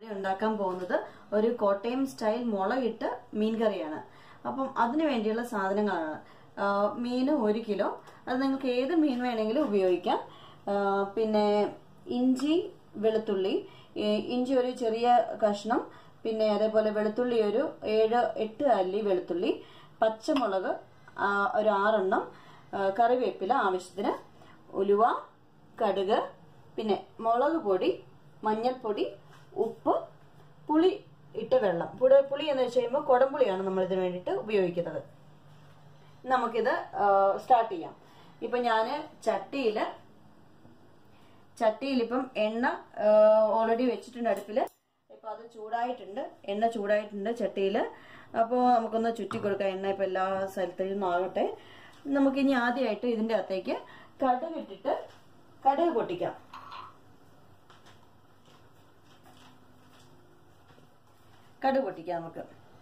ഉണ്ടാക്കാൻ പോകുന്നത് ഒരു കോട്ടയം സ്റ്റൈൽ മുളകിട്ട് മീൻ കറിയാണ് അപ്പം അതിന് വേണ്ടിയുള്ള സാധനങ്ങളാണ് ആ, മീന് ഒരു കിലോ അത് നിങ്ങൾക്ക് ഏത് മീൻ വേണമെങ്കിലും ഉപയോഗിക്കാം ആ, പിന്നെ ഇഞ്ചി വെളുത്തുള്ളി ഏ, ഇഞ്ചി ഒരു ചെറിയ കഷ്ണം പിന്നെ അതേപോലെ വെളുത്തുള്ളി ഒരു ഏഴ് എട്ട് അല്ലി വെളുത്തുള്ളി പച്ചമുളക് ആ, ഒരു ആറെണ്ണം ആ, കറിവേപ്പില ആവശ്യത്തിന് ഉലുവ കടുക് പിന്നെ മുളക് പൊടി മഞ്ഞൾപ്പൊടി ഉപ്പ് പുളി ഇട്ട വെള്ളം പുളി പുളി എന്ന് വെച്ച് കഴിയുമ്പോൾ കുടംപുളിയാണ് നമ്മൾ ഇതിന് വേണ്ടിയിട്ട് ഉപയോഗിക്കുന്നത് നമുക്കിത് സ്റ്റാർട്ട് ചെയ്യാം ഇപ്പൊ ഞാന് ചട്ടിയില് ചട്ടിയിൽ ഇപ്പം എണ്ണ ഓൾറെഡി വെച്ചിട്ടുണ്ട് അടുപ്പില് ഇപ്പൊ അത് ചൂടായിട്ടുണ്ട് എണ്ണ ചൂടായിട്ടുണ്ട് ചട്ടിയിൽ അപ്പോൾ നമുക്കൊന്ന് ചുറ്റി കൊടുക്കാം എണ്ണ ഇപ്പൊ എല്ലാ സ്ഥലത്തും ആകട്ടെ നമുക്ക് ഇനി ആദ്യമായിട്ട് ഇതിന്റെ അകത്തേക്ക് കടുക് ഇട്ടിട്ട് കടുക് പൊട്ടിക്കാം കടുക് പൊട്ടിക്കാം നമുക്ക്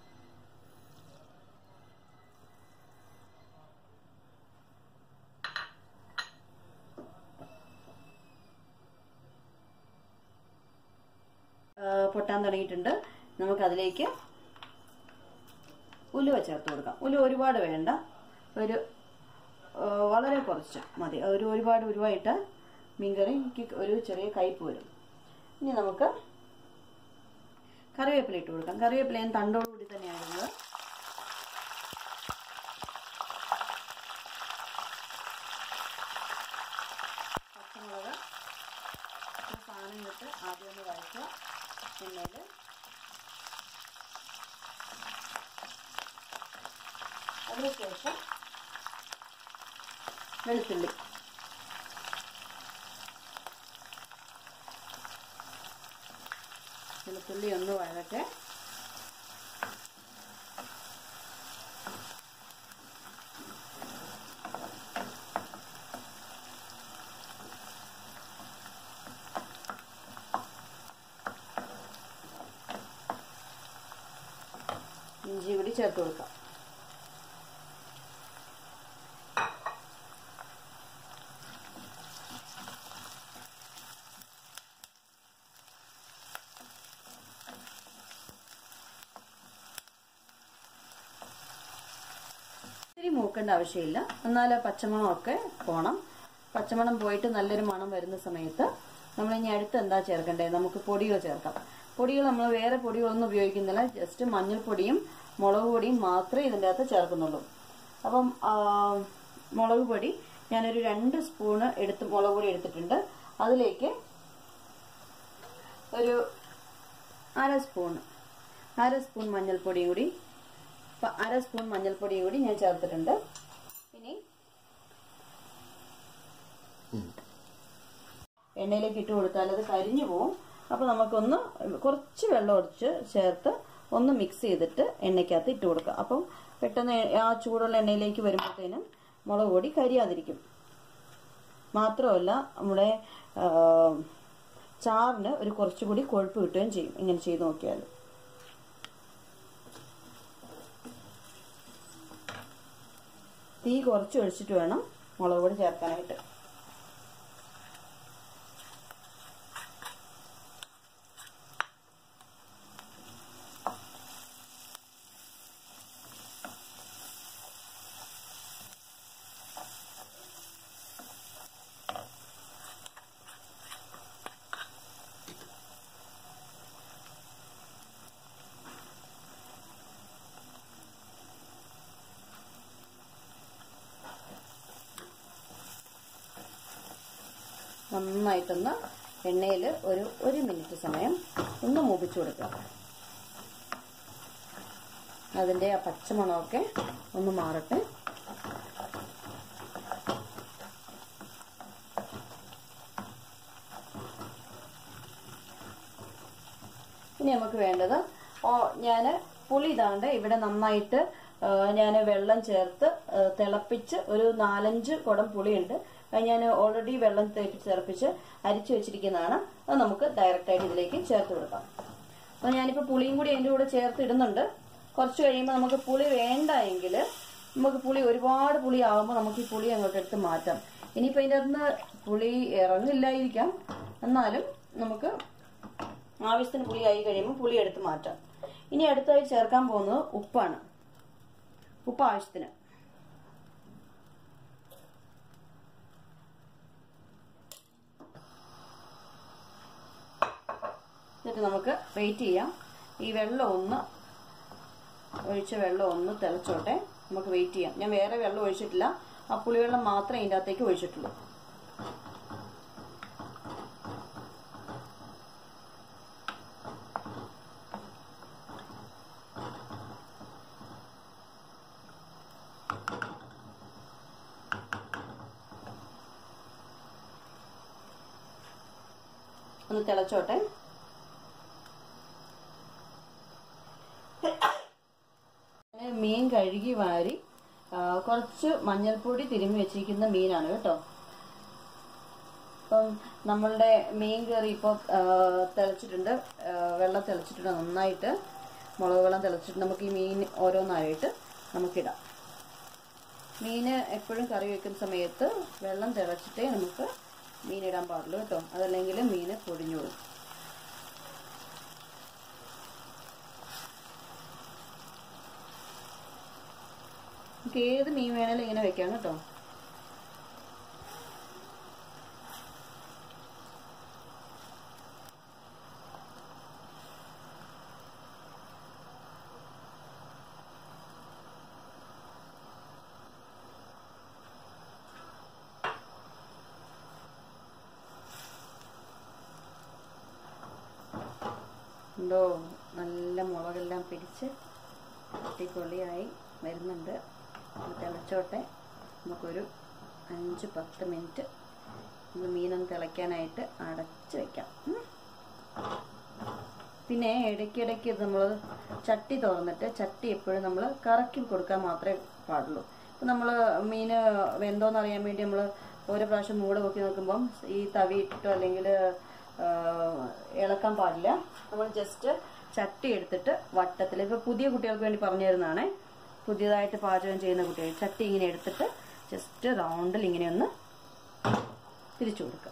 ആ, പൊട്ടാൻ തുടങ്ങിയിട്ടുണ്ട് നമുക്ക് അതിലേക്ക് ഉലുവ ചേർത്ത് കൊടുക്കാം ഉലുവ ഒരുപാട് വേണ്ട ഒരു ആ, വളരെ കുറച്ച് മതി ഒരു ഒരുപാട് ഉരുവായിട്ട് മീൻകറിക്ക് ഒരു ചെറിയ കയ്പ് വരും ഇനി നമുക്ക് കറിവേപ്പില ഇട്ട് കൊടുക്കാം കറിവേപ്പില ഞാൻ തണ്ടോടുകൂടി തന്നെയാണ് ഇടുന്നത് പച്ചമുളക് ഇത്ര സാധനം ഇട്ട് ആദ്യം ഒന്ന് വഴറ്റുക എണ്ണയിൽ അതിനുശേഷം വെളുത്തുള്ളി വെളുത്തുള്ളി ഒന്ന് വഴട്ടെ ഇഞ്ചി കൂടി ചേർത്ത് കൊടുക്കാം ഇത്തിരി മൂക്കേണ്ട ആവശ്യമില്ല എന്നാൽ പച്ചമണമൊക്കെ പോണം പച്ചമണം പോയിട്ട് നല്ലൊരു മണം വരുന്ന സമയത്ത് നമ്മൾ ഇനി അടുത്ത് എന്താ ചേർക്കേണ്ടത് നമുക്ക് പൊടികൾ ചേർക്കാം പൊടികൾ നമ്മൾ വേറെ പൊടികളൊന്നും ഉപയോഗിക്കുന്നില്ല ജസ്റ്റ് മഞ്ഞൾപ്പൊടിയും മുളക് പൊടിയും മാത്രമേ ഇതിൻ്റെ അകത്ത് ചേർക്കുന്നുള്ളൂ അപ്പം ആ, മുളക് പൊടി ഞാനൊരു രണ്ട് സ്പൂണ് എടുത്ത് മുളക് പൊടി എടുത്തിട്ടുണ്ട് അതിലേക്ക് ഒരു അര സ്പൂൺ അര സ്പൂൺ മഞ്ഞൾപ്പൊടിയും കൂടി അപ്പൊ അര സ്പൂൺ മഞ്ഞൾപ്പൊടിയും കൂടി ഞാൻ ചേർത്തിട്ടുണ്ട് ഇനി എണ്ണയിലേക്ക് ഇട്ട് കൊടുത്താൽ അത് കരിഞ്ഞു പോവും അപ്പൊ നമുക്കൊന്ന് കുറച്ച് വെള്ളം ഒഴിച്ച് ചേർത്ത് ഒന്ന് മിക്സ് ചെയ്തിട്ട് എണ്ണയ്ക്കകത്ത് ഇട്ട് കൊടുക്കാം അപ്പം പെട്ടെന്ന് ആ ചൂടുള്ള എണ്ണയിലേക്ക് വരുമ്പോഴത്തേനും മുളക് പൊടി കരിയാതിരിക്കും മാത്രമല്ല നമ്മുടെ ആ, ചാറിന് ഒരു കുറച്ചുകൂടി കൊഴുപ്പ് കിട്ടുകയും ചെയ്യും ഇങ്ങനെ ചെയ്ത് നോക്കിയാൽ തീ കുറച്ച് ഒഴിച്ചിട്ട് വേണം മുളക് പൊടി ചേർക്കാനായിട്ട് നന്നായിട്ടൊന്ന് എണ്ണയിൽ ഒരു ഒരു മിനിറ്റ് സമയം ഒന്ന് മൂപ്പിച്ചു കൊടുക്കുക അതിൻ്റെ ആ പച്ചമണമൊക്കെ ഒന്ന് മാറട്ടെ ഇനി നമുക്ക് വേണ്ടത് ഓ ഞാൻ പുളി ഇതാണ്ട് ഇവിടെ നന്നായിട്ട് ഞാൻ വെള്ളം ചേർത്ത് ആ, തിളപ്പിച്ച് ഒരു നാലഞ്ച് കുടം പുളിയുണ്ട് അത് ഞാൻ ഓൾറെഡി വെള്ളം തേപ്പിച്ച് തിളപ്പിച്ച് അരിച്ചു വെച്ചിരിക്കുന്നതാണ് അത് നമുക്ക് ഡയറക്റ്റ് ആയിട്ട് ഇതിലേക്ക് ചേർത്ത് കൊടുക്കാം അപ്പൊ ഞാനിപ്പോ പുളിയും കൂടി അതിന്റെ കൂടെ ചേർത്ത് ഇടുന്നുണ്ട് കുറച്ച് കഴിയുമ്പോൾ നമുക്ക് പുളി വേണ്ട എങ്കിൽ നമുക്ക് പുളി ഒരുപാട് പുളി ആകുമ്പോൾ നമുക്ക് ഈ പുളി അങ്ങോട്ട് എടുത്ത് മാറ്റാം ഇനിയിപ്പോ അതിൻ്റെ അകത്തുനിന്ന് പുളി ഇറങ്ങില്ലായിരിക്കാം എന്നാലും നമുക്ക് ആവശ്യത്തിന് പുളി ആയി കഴിയുമ്പോൾ പുളി എടുത്ത് മാറ്റാം ഇനി അടുത്തായി ചേർക്കാൻ പോകുന്നത് ഉപ്പാണ് ഉപ്പ് ആവശ്യത്തിന് എന്നിട്ട് നമുക്ക് വെയിറ്റ് ചെയ്യാം ഈ വെള്ളം ഒന്ന് ഒഴിച്ച വെള്ളം ഒന്ന് തിളച്ചോട്ടെ നമുക്ക് വെയിറ്റ് ചെയ്യാം ഞാൻ വേറെ വെള്ളം ഒഴിച്ചിട്ടില്ല ആ പുളിവെള്ളം മാത്രമേ ഇതിൻ്റെ അകത്തേക്ക് ഒഴിച്ചിട്ടുള്ളൂ ഒന്ന് തിളച്ചോട്ടെ ഞാൻ മീൻ കഴുകി വാരി ആ, കുറച്ച് മഞ്ഞൾപ്പൊടി തിരുമ്മി വെച്ചിരിക്കുന്ന മീനാണ് കേട്ടോ അപ്പം നമ്മളുടെ മീൻ കറി ഇപ്പോൾ തിളച്ചിട്ടുണ്ട് ആ, വെള്ളം തിളച്ചിട്ടുണ്ട് നന്നായിട്ട് മുളക് വെള്ളം തിളച്ചിട്ട് നമുക്ക് ഈ മീൻ ഓരോന്നായിട്ട് നമുക്കിടാം മീൻ എപ്പോഴും കറി വെക്കുന്ന സമയത്ത് വെള്ളം തിളച്ചിട്ടേ നമുക്ക് മീൻ ഇടാൻ പാടുള്ളൂ കേട്ടോ അതല്ലെങ്കിൽ മീൻ പൊടിഞ്ഞു പോകും നമുക്ക് ഏത് മീൻ വേണേലും ഇങ്ങനെ വെക്കാം കേട്ടോ ഉണ്ടോ നല്ല മുളകെല്ലാം പിടിച്ച് അടിപൊളിയായി വരുന്നുണ്ട് ഇത് തിളച്ചോട്ടെ നമുക്കൊരു അഞ്ച് പത്ത് മിനിറ്റ് നമ്മൾ മീനൊന്ന് തിളയ്ക്കാനായിട്ട് അടച്ച് വെക്കാം ഉം. പിന്നെ ഇടയ്ക്കിടയ്ക്ക് ഇത് നമ്മൾ ചട്ടി തുറന്നിട്ട് ചട്ടി എപ്പോഴും നമ്മൾ കറക്കി കൊടുക്കാൻ മാത്രമേ പാടുള്ളൂ ഇപ്പം നമ്മൾ മീൻ വെന്തോന്ന് അറിയാൻ വേണ്ടി നമ്മൾ ഓരോ പ്രാവശ്യം മൂട് നോക്കി നോക്കുമ്പം ഈ തവി ഇട്ടിട്ടോ അല്ലെങ്കിൽ ഇളക്കാൻ പാടില്ല നമ്മൾ ജസ്റ്റ് ചട്ടി എടുത്തിട്ട് വട്ടത്തിൽ ഇപ്പോൾ പുതിയ കുട്ടികൾക്ക് വേണ്ടി പറഞ്ഞു തരുന്നതാണേ പുതിയതായിട്ട് പാചകം ചെയ്യുന്ന കുട്ടികൾ ചട്ടി ഇങ്ങനെ എടുത്തിട്ട് ജസ്റ്റ് റൗണ്ടിൽ ഇങ്ങനെ ഒന്ന് തിരിച്ചു കൊടുക്കുക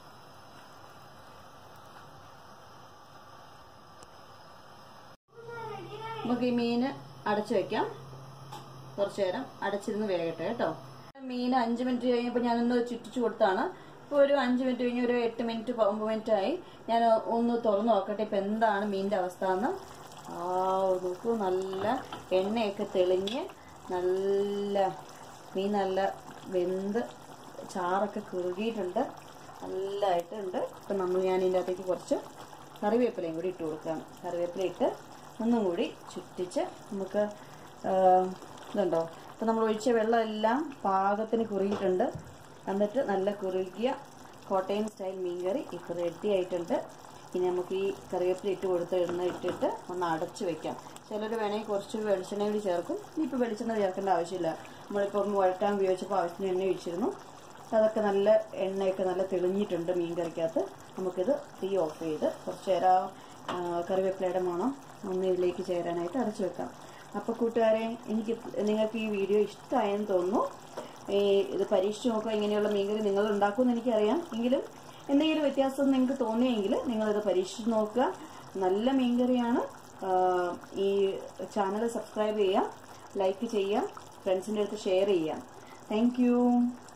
നമുക്ക് ഈ മീൻ അടച്ചു വെക്കാം കുറച്ചു നേരം അടച്ചിരുന്ന് വേകട്ടെ കേട്ടോ മീൻ അഞ്ച് മിനിറ്റ് കഴിഞ്ഞപ്പോൾ ഞാനൊന്ന് ചുറ്റിച്ചു കൊടുത്താണ് ഇപ്പോൾ ഒരു അഞ്ച് മിനിറ്റ് കഴിഞ്ഞ് ഒരു എട്ട് മിനിറ്റ് ഒമ്പത് മിനിറ്റ് ആയി ഞാൻ ഒന്ന് തുറന്നു നോക്കട്ടെ ഇപ്പം എന്താണ് മീനിൻ്റെ അവസ്ഥ എന്ന് ആ നോക്കൂ നല്ല എണ്ണയൊക്കെ തെളിഞ്ഞ് നല്ല മീൻ നല്ല വെന്ത് ചാറൊക്കെ കുറുകിയിട്ടുണ്ട് നല്ലതായിട്ടുണ്ട് ഇപ്പം നമ്മൾ ഞാൻ ഇതിൻ്റെ അകത്തേക്ക് കുറച്ച് കറിവേപ്പിലയും കൂടി ഇട്ട് കൊടുക്കുകയാണ് കറിവേപ്പില ഇട്ട് ഒന്നും കൂടി ചുറ്റിച്ച് നമുക്ക് ആ, ഇതുണ്ടോ ഇപ്പം നമ്മൾ ഒഴിച്ച വെള്ളമെല്ലാം പാകത്തിന് കുറുകിയിട്ടുണ്ട് എന്നിട്ട് നല്ല കുറുകിയ കോട്ടയം സ്റ്റൈൽ മീൻകറി ഇപ്പോൾ റെഡി ആയിട്ടുണ്ട് ഇനി നമുക്ക് ഈ കറിവേപ്പില ഇട്ട് കൊടുത്ത് എണ്ണ ഇട്ടിട്ട് ഒന്ന് അടച്ചു വെക്കാം ചിലർ വേണമെങ്കിൽ കുറച്ച് വെളിച്ചെണ്ണ കൂടി ചേർക്കും ഇനിയിപ്പോൾ വെളിച്ചെണ്ണ ചേർക്കേണ്ട ആവശ്യമില്ല നമ്മളിപ്പോൾ വഴറ്റാൻ ഉപയോഗിച്ചപ്പോൾ ആവശ്യത്തിന് എണ്ണ ഒഴിച്ചിരുന്നു അതൊക്കെ നല്ല എണ്ണയൊക്കെ നല്ല തെളിഞ്ഞിട്ടുണ്ട് മീൻ കറിക്കകത്ത് നമുക്കിത് തീ ഓഫ് ചെയ്ത് കുറച്ച് നേരം ആ, കറിവേപ്പിലയുടെ മണം ഒന്ന് ഇതിലേക്ക് ചേരാനായിട്ട് അടച്ചു വെക്കാം അപ്പോൾ കൂട്ടുകാരെ എനിക്ക് നിങ്ങൾക്ക് ഈ വീഡിയോ ഇഷ്ടമായെന്ന് തോന്നുന്നു ഈ ഇത് പരീക്ഷിച്ച് നോക്കുക ഇങ്ങനെയുള്ള മീൻകറി നിങ്ങൾ ഉണ്ടാക്കുമെന്ന് എനിക്കറിയാം എങ്കിലും എന്തെങ്കിലും വ്യത്യാസം നിങ്ങൾക്ക് തോന്നിയെങ്കിൽ നിങ്ങളിത് പരീക്ഷിച്ച് നോക്കുക നല്ല മീൻകറിയാണ് ആ, ഈ ചാനൽ സബ്സ്ക്രൈബ് ചെയ്യുക ലൈക്ക് ചെയ്യുക ഫ്രണ്ട്സിൻ്റെ അടുത്ത് ഷെയർ ചെയ്യുക താങ്ക്